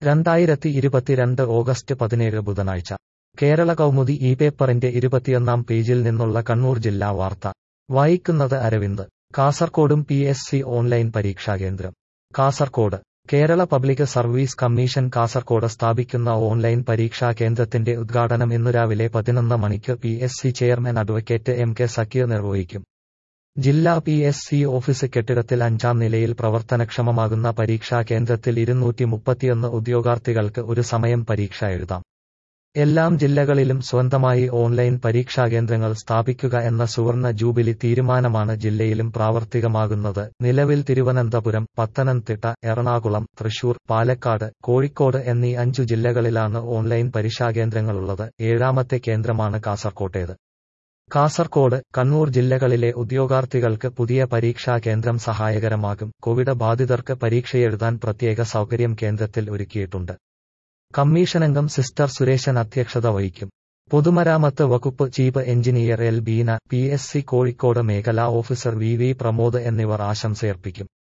രണ്ടായിരത്തി ഇരുപത്തിരണ്ട് ഓഗസ്റ്റ് പതിനേഴ് ബുധനാഴ്ച കേരള കൗമുദി ഈ പേപ്പറിന്റെ ഇരുപത്തിയൊന്നാം പേജിൽ നിന്നുള്ള കണ്ണൂർ ജില്ലാ വാർത്ത വായിക്കുന്നത് അരവിന്ദ് കാസർകോടും പി എസ് സി ഓൺലൈൻ പരീക്ഷാകേന്ദ്രം Kasaragod Kerala Public Service Commission Kasaragod സ്ഥാപിക്കുന്ന ഓൺലൈൻ പരീക്ഷാ കേന്ദ്രത്തിന്റെ ഉദ്ഘാടനം ഇന്നു രാവിലെ പതിനൊന്ന് മണിക്ക് P S C chairman advocate M K Zakir നിർവഹിക്കും ജില്ലാ പി എസ് സി ഓഫീസ് കെട്ടിടത്തിൽ അഞ്ചാം നിലയിൽ പ്രവർത്തനക്ഷമമാകുന്ന പരീക്ഷാ കേന്ദ്രത്തിൽ ഇരുന്നൂറ്റി മുപ്പത്തിയൊന്ന് ഉദ്യോഗാർത്ഥികൾക്ക് ഒരു സമയം പരീക്ഷ എഴുതാം എല്ലാം ജില്ലകളിലും സ്വന്തമായി ഓൺലൈൻ പരീക്ഷാകേന്ദ്രങ്ങൾ സ്ഥാപിക്കുക എന്ന സുവർണ ജൂബിലി തീരുമാനമാണ് ജില്ലയിലും പ്രാവർത്തികമാകുന്നത് നിലവിൽ തിരുവനന്തപുരം പത്തനംതിട്ട എറണാകുളം തൃശൂർ പാലക്കാട് കോഴിക്കോട് എന്നീ അഞ്ചു ജില്ലകളിലാണ് ഓൺലൈൻ പരീക്ഷാകേന്ദ്രങ്ങളുള്ളത് ഏഴാമത്തെ കേന്ദ്രമാണ് കാസർകോട്ടേത് കാസർകോട് കണ്ണൂർ ജില്ലകളിലെ ഉദ്യോഗാർത്ഥികൾക്ക് പുതിയ പരീക്ഷാ കേന്ദ്രം സഹായകരമാകും കോവിഡ് ബാധിതർക്ക് പരീക്ഷയെഴുതാൻ പ്രത്യേക സൗകര്യം കേന്ദ്രത്തിൽ ഒരുക്കിയിട്ടുണ്ട് കമ്മീഷനംഗം സിസ്റ്റർ സുരേശൻ അധ്യക്ഷത വഹിക്കും പൊതുമരാമത്ത് വകുപ്പ് chief engineer L Beena P S C Kozhikode മേഖലാ ഓഫീസർ വി വി പ്രമോദ് എന്നിവർ ആശംസയർപ്പിക്കും